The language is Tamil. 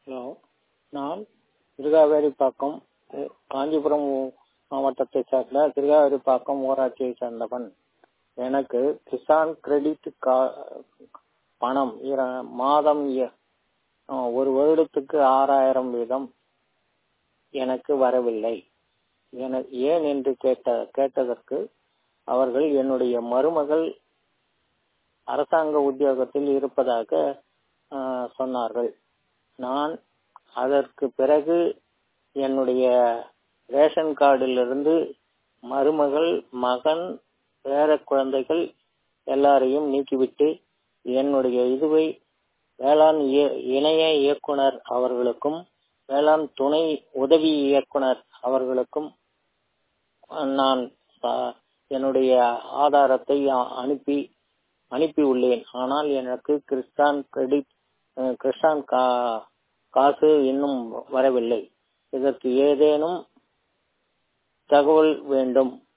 ஹலோ நான் திருகாவேரிப்பாக்கம் அஹ், காஞ்சிபுரம் மாவட்டத்தை சேர்ந்த திருகாவேரிப்பாக்கம் ஊராட்சியை சேர்ந்தவன் எனக்கு கிசான் கிரெடிட் கா- பணம் இர- மாதம் எ- அஹ், ஒரு வருடத்துக்கு ஆறாயிரம் வீதம் எனக்கு வரவில்லை என ஏன் என்று கேட்ட கேட்டதற்கு அவர்கள் என்னுடைய மருமகள் அரசாங்க உத்தியோகத்தில் இருப்பதாக அஹ், சொன்னார்கள் நான் அதற்கு பிறகு என்னுடைய ரேஷன் கார்டிலிருந்து மருமகள் மகன் பேர குழந்தைகள் எல்லாரையும் நீக்கிவிட்டு என்னுடைய இதுவை வேளாண் இய- இணைய இயக்குனர் அவர்களுக்கும் வேளாண் துணை உதவி இயக்குனர் அவர்களுக்கும் நான் அஹ், என்னுடைய ஆதாரத்தை அ- அனுப்பி அனுப்பியுள்ளேன் ஆனால் எனக்கு கிறிஸ்டான் கிரெடிட் அஹ், கிறிஸ்டான் கா- காசு இன்னும் வரவில்லை இதற்கு ஏதேனும் தகவல் வேண்டும்